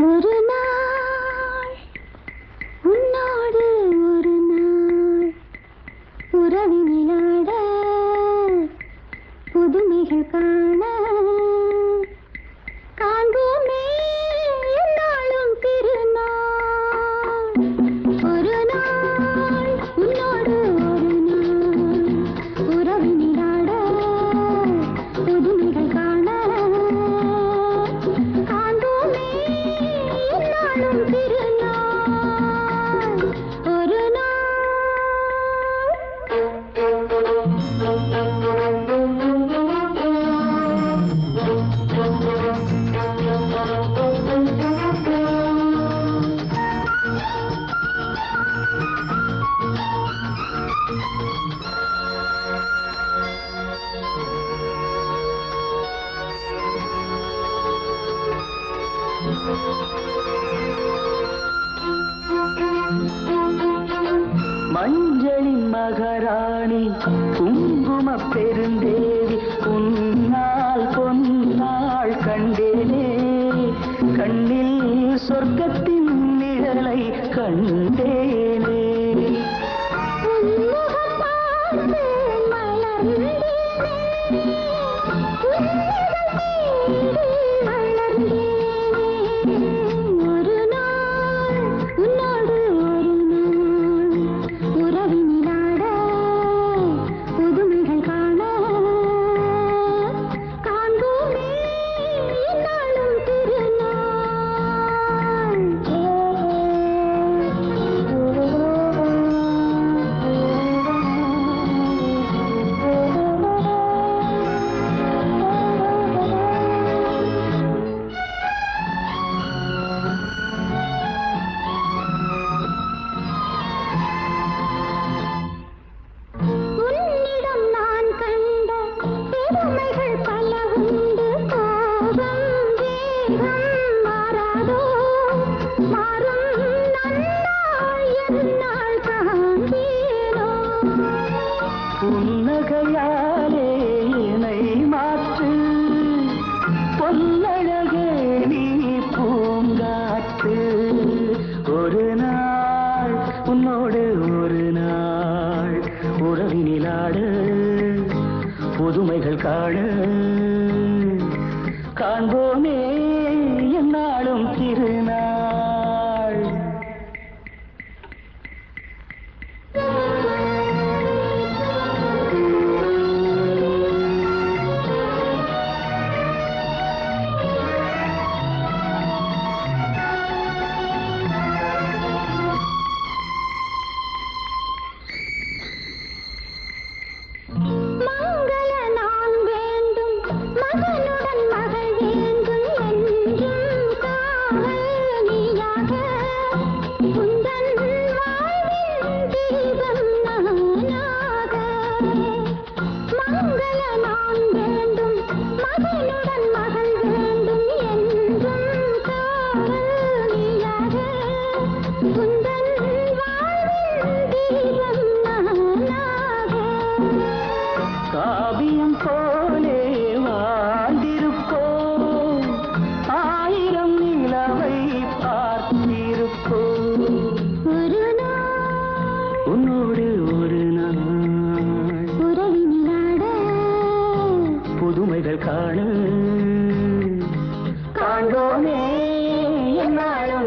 ஒரு நாள் உன்னோடு ஒரு நாள் உறவினிலாட புதுமைகள் காண காண்போமே என்னாலும் திருநாள் ஒரு நாள் உன்னோடு ஒரு நாள் உறவினிலாட புதுமைகள் காண காண்போமே என்னாலும் திருநாள் ஒரு நாள் மஞ்சளின் மகாராணி குங்கும பெருந்தேவி உன்னால் பொன்னாள் கண்டேனே கண்ணில் சொர்க்கத்தின் நிழலை கண்டேனே உன்முகம் பார்த்து மலர்ந்தேனே. உன்னிதழ் தேடி வளர்ந்தேனே. ஒரு நாள் உன்னோடு ஒரு நாள் உறவினிலாட புதுமைகள் காண காண்போமே என்னாலும் திருநாள் உன்னிடம் நான் கண்ட பெருமைகள் பல உண்டு கோபம் வேகம் மாறாதோ மாறும் நன்னாள் எந்நாள் காண்பேனோ புன்னகையாலே என்னை மாற்று பொல்லழகே நீ பூங்காற்று ஒரு நாள் உன்னோடு ஒரு நாள் உறவினிலாடு புதுமைகள் காண காண்போமே என்னாலும் திருநாள் மங்கள நான் வேண்டும் மகனுடன் மகள் வேண்டும் என்றும் காவல் நீயாக உந்தன் வாழ்வின் தீபம் நானாக மங்கள நான் வேண்டும் மகனுடன் மகள் வேண்டும் என்றும் காவல் நீயாக உந்தன் வாழ்வின் தீபம் நானாக காவியம் போலே வாழ்ந்திருப்போம் ஆயிரம் நிலவை பார்த்திருப்போம் ஒரு நாள் உன்னோடு ஒரு நாள் உறவினிலாட புதுமைகள் காண காண்போமே என்னாலும்